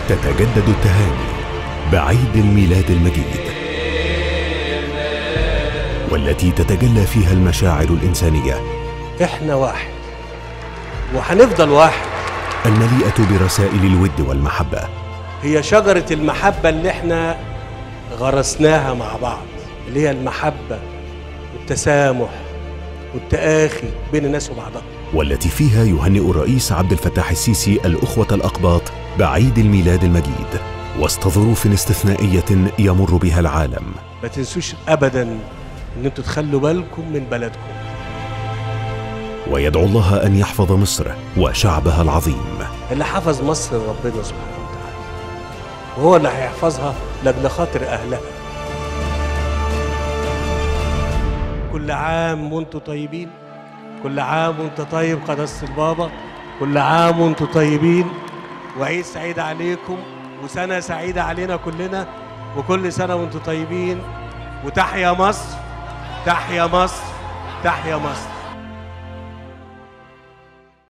تتجدد التهاني بعيد الميلاد المجيد والتي تتجلى فيها المشاعر الإنسانية احنا واحد وهنفضل واحد المليئة برسائل الود والمحبة هي شجرة المحبة اللي احنا غرسناها مع بعض اللي هي المحبة والتسامح والتآخي بين الناس وبعضها والتي فيها يهنئ الرئيس عبد الفتاح السيسي الأخوة الأقباط بعيد الميلاد المجيد وسط ظروف استثنائية يمر بها العالم ما تنسوش ابدا ان انتوا تخلوا بالكم من بلدكم ويدعو الله أن يحفظ مصر وشعبها العظيم اللي حفظ مصر ربنا سبحانه وتعالى وهو اللي هيحفظها لاجل خاطر اهلها كل عام وانتوا طيبين كل عام وانت طيب قداسة البابا كل عام وانتوا طيبين وعيد سعيد عليكم وسنة سعيدة علينا كلنا وكل سنة وانتوا طيبين وتحيا مصر تحيا مصر تحيا مصر